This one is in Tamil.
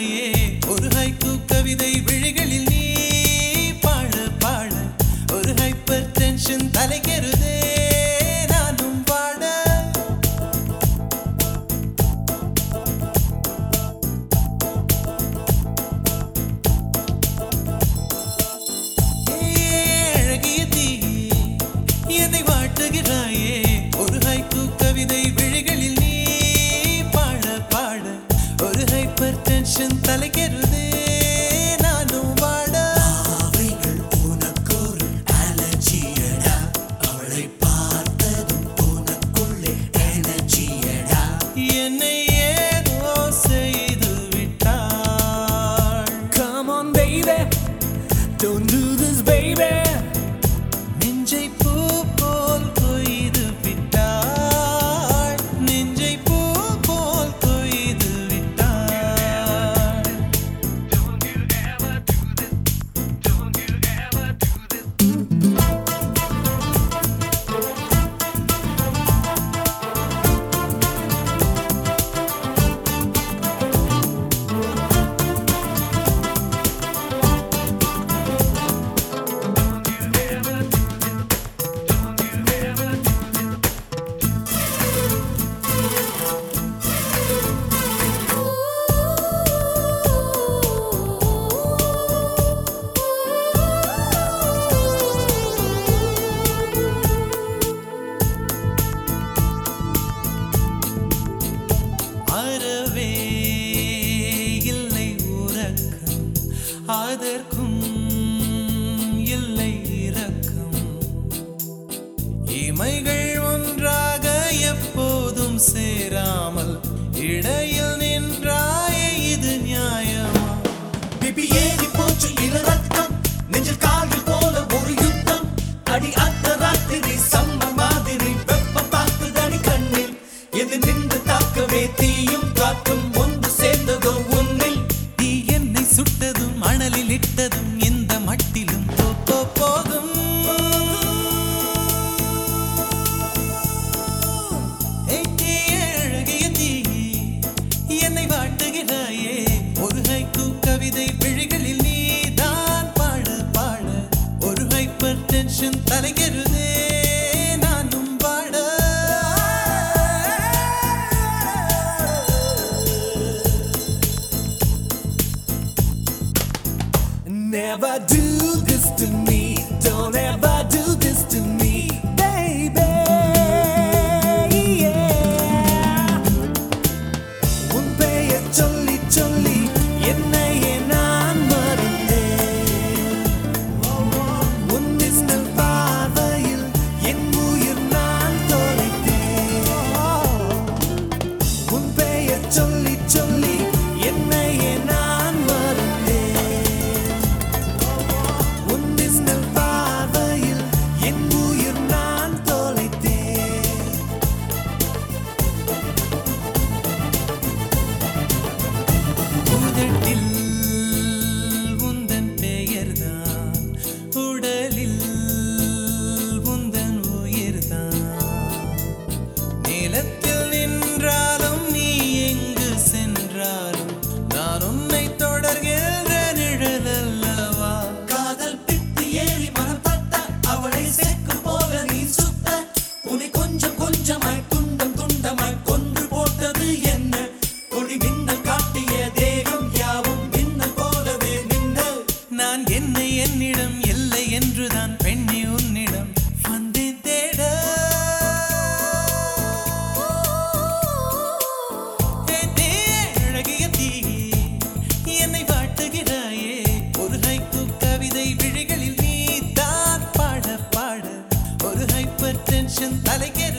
வாட்டுகிறாயே ஒரு ஹைக்கூ கவிதை விழிகளில் நீ பாட பாட ஒரு ஹைப்பர் டென்ஷன் தலைகெருதே நானும் பாட அழகிய தீயே என்னை வாட்டுகிறாயே ஒரு ஹைக்கூ கவிதை விழிகளில் நீ பாட பாட ஒரு ஹைப்பர் டென்ஷன் தலைகெருதே நானும் பாட அவைகள் உனக்கொரு அலர்ஜியடா அவளை பார்த்ததும் உனக்குள்ளே எனர்ஜியடா என்னை ஏதோ செய்து விட்டாள் Come on baby don't do this baby நெஞ்சை பூ போல் கொய்து விட்டாள் நெஞ்சை பூ போல் கொய்து விட்டாள் அறவே இல்லை உறக்கம் அதற்கும் இல்லை இரக்கம் இமைகள் ஒன்றாக எப்போதும் சேராமல் இடையில் நின்றாயே இது நியாயமா பிபி ஏறி போச்சு இள ரத்தம் நெஞ்சில் கால்கள் போல ஒரு யுத்தம் அடி அந்த ராத்திரி சம்ம மாதிரி வெப்பம் தாக்குதடி கண்ணில் எது நின்று தாக்கவே தீயும் காற்றும் ஒன்று சேர்ந்ததோ உன்னில் நீ என்னை சுட்டதும் மணலில் இட்டதும் இந்த மட்டிலும் போ, போ, போகும் ஏய், நீ அழகிய தீயே, என்னை வாட்டுகிறாயே ஒரு ஹைக்கூ கவிதை விழிகளில் நீதான் பாட பாட ஒரு ஹைப்பர் டென்ஷன் தலைகருதே நானும் பாட Never do this to me. Don't ever do this to me, baby. Yeah. உன் பெயர் சொல்லி சொல்லி என்னையே நான் மறந்தேன் உன் மின்னல் பார்வையில் என் உயிர் நான் தொலைத்தேன் உன் பெயர் சொல்லி சொல்லி என்னையே நான் மறந்தேன் உன் மின்னல் பார்வையில் என் உயிர் நான் தொலைத்தேன் உதட்டில் உந்தன் பெயர்தான் உடலில் உந்தன் உயிர்தான் நிலத்தில் நின்றாலும் நீ எங்கு சென்றாலும் நான் உன்னை தொடர்கின்ற நிழல் அல்லவா காதல் பித்து ஏறி மனம் தட்ட அவளை செக்கு போல நீ சுத்த உன்னை கொஞ்சம் கொஞ்சமாய் துண்டம் துண்டமாய் கொன்று போட்டது என்ன கொடி மின்னல் காட்டிய தேகம் யாவும் மின்னல் போலவே மின்னல் நான் என்னை என்னிடம் இல்லை என்றுதான் பெண்ணி உன்னிடம் வந்தேன் தேட ஏ தீ, அழகிய தீயே, என்னை வாட்டுகிறாயே ஒரு ஹைக்கூ கவிதை விழிகளில் நீ தான் பாட பாட ஒரு ஹைப்பர் டென்ஷன் தலைக்கு